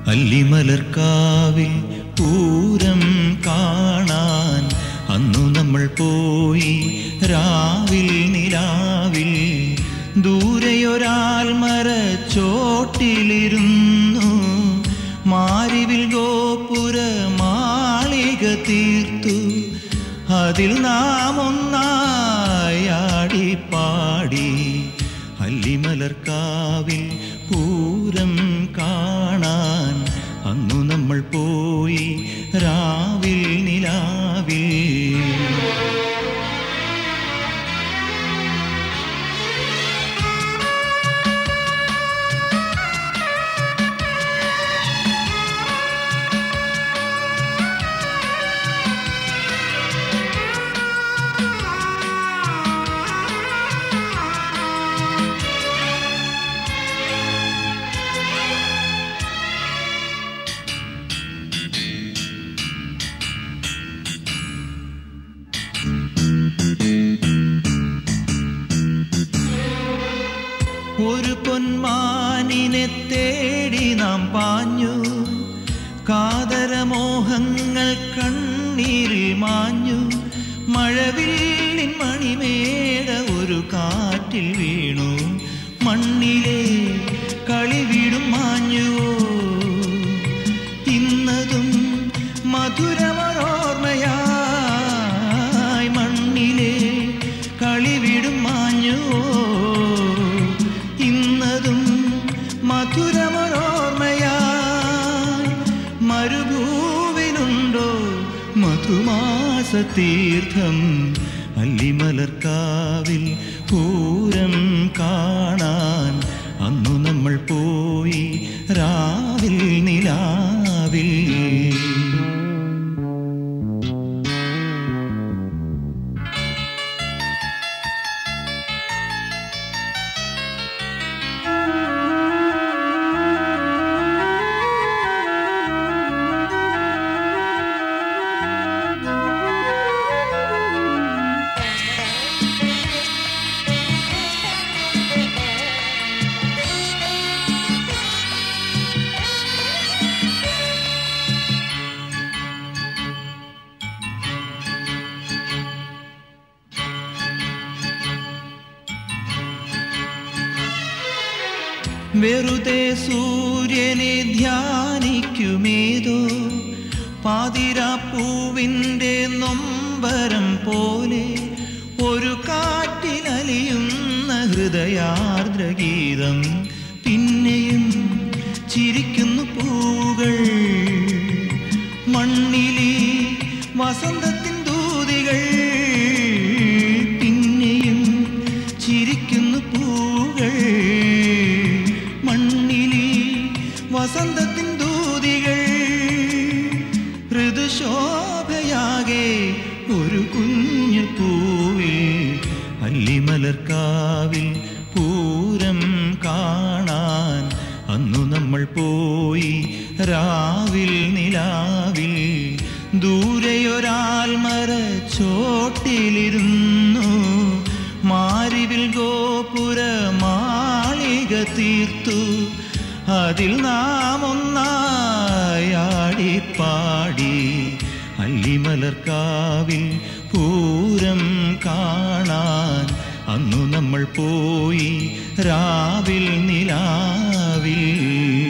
അല്ലിമലർക്കാവിൽ പൂരം കാണാൻ അന്നു നമ്മൾ പോയി രാവിൽ നിലാവിൽ ദൂരെയൊരാൽ മരച്ചോട്ടിലിരുന്നു മാരിവിൽ ഗോപുര മാളിക തീർത്തു അതിൽ നാം ഒന്നായി ആടിപ്പാടി അല്ലിമലർക്കാവിൽ പൂരം കാണാൻ അന്നു നമ്മൾ പോയി രാവിൽ നിലാവിൽ ഒരു പൊന്മാനിനെ തേടി നാം പാഞ്ഞു കാതരമോഹങ്ങൾ കണ്ണീരിൽ മാഞ്ഞു മഴവില്ലിൻ മണിമേട ഒരു കാറ്റിൽ വീണു മണ്ണിലെ കളിവിടും മാഞ്ഞുവോ ഇന്നതും മധുരമോർമ്മയായി മണ്ണിലെ കളിവിടും മാഞ്ഞുവോ ഇന്നതും മധുരമോർമ്മയായി മരുഭൂവിലുണ്ടോ മധുമാസ തീർത്ഥം അല്ലിമലർക്കാവിൽ പൂരം കാണാൻ അന്നു നമ്മൾ പോയി രാവിൽ നിലാവിൽ വെറുതെ സൂര്യനെ ധ്യാനിക്കുമേതോ പാതിരാപ്പൂവിൻ്റെ നൊമ്പരം പോലെ ഒരു കാറ്റിലലിയുന്ന ഹൃദയാർദ്രഗീതം പിന്നെയും ചിരിക്കുന്നു പൂകൾ മണ്ണിലെ വസന്തത്തിൻ ദൂതികൾ പിന്നെയും ചിരിക്കുന്നു പൂകൾ മണ്ണിലെ വസന്തത്തിൻ ദൂതികൾ ഋതുശോഭയാകെ ഒരു കുഞ്ഞു പൂവിൽ അല്ലിമലർക്കാവിൽ പൂരം കാണാൻ അന്നു നമ്മൾ പോയി രാവിൽ നിലാവിൽ ദൂരെയൊരാൽ മരച്ചോട്ടിലിരുന്നു മാരിവിൽ ഗോപുര മാളിക തീർത്തു അതിൽ നാം ഒന്നായി ആടിപ്പാടി അല്ലിമലർക്കാവിൽ പൂരം കാണാൻ അന്നു നമ്മൾ പോയി രാവിൽ നിലാവിൽ